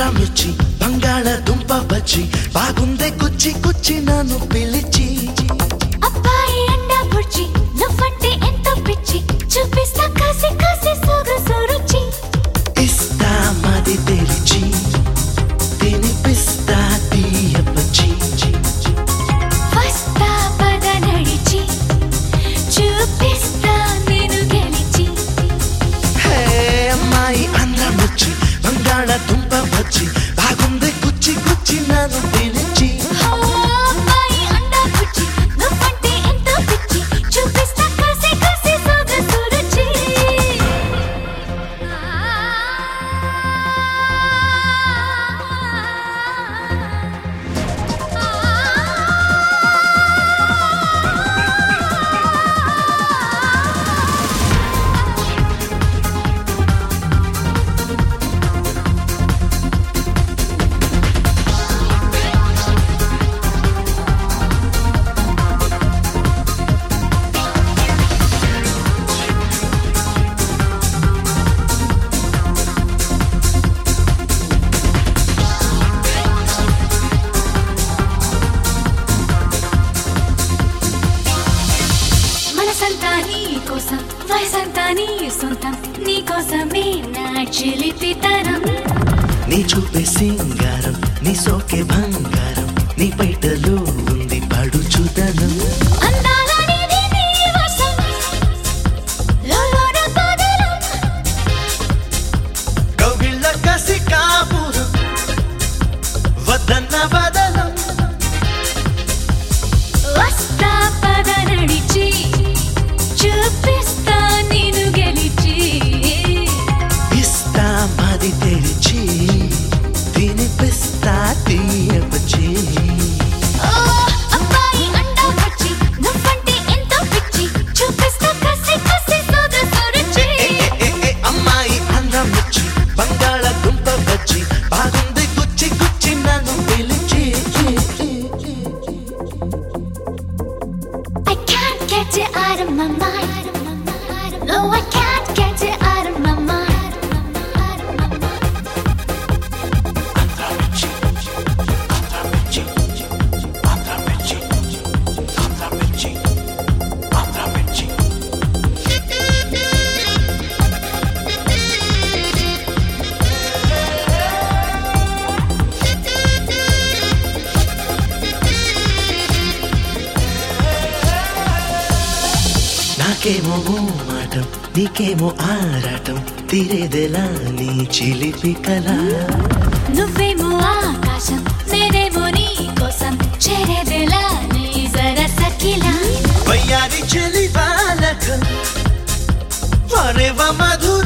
మిర్చి బంగాళదుంప బజ్జి బాగుందే కుచ్చి కుచ్చి నన్ను పిలిచి అబ్బాయి అండా బుర్జీ నువ్వంటే ఎంతో పిచ్చి చూపిస్తా కాసి కాసి సొగసు రుచి ఇస్తా మది తెరిచి తినిపిస్తా తీయ బజ్జి వస్తా పద నడిచి చూపిస్తా నేను గెలిచి హే అమ్మాయి ఆంధ్ర మిర్చి బంగాళదుంప బజ్జి బాగుందే కుచ్చి కుచ్చి నన్ను పిలిచి ఓ అబ్బాయి అండా బుర్జీ నువ్వంటే ఎంతో పిచ్చి చూపిస్తా కాసి కాసి సొగసు రుచి మనసంతా నీ కోసం వయసంతా నీ సొంతం నీ కోసమే నా చిలిపితనం నీ చూపే సింగారం నీ సోకే బంగారం నీ బయటలో ఉంది పడుచుదనం అందాల నిధి నీ వశం లోలోన పగలం కౌగిళ్ళ కసి కాపురు వద్దన్న బదలం వస్తా పద నడిచి చూపిస్తా నేను గెలిచి ఇస్తా మది తెరిచి తినిపిస్తా తీయవచ్చి ఓ అబ్బాయి అండా వచ్చి నువ్వంటే ఎంతో పిచ్చి చూపిస్తా కసి కసి సొగసు రుచి అమ్మాయి ఆంధ్ర మిర్చి బంగాళ దుంప బజ్జి బాగుంది గుచ్చి గుచ్చి నన్ను పిలిచి I can't get it out of my mind. No, I can't get it out of my mind. Andhra మిర్చి ఆంధ్ర మిర్చి ఆంధ్ర మిర్చి ఆంధ్ర మిర్చి ఆంధ్ర మిర్చి నాకేమో మాటం నీకేమో ఆరాటం తీరేదెలా నీ చిలిపి కళ నువ్వేమో ఆకాశం నేనేమో నీ కోసం చేరేదెలా నీ సరసకిలా వయ్యారి చెలి బాలక వరేవ మధుర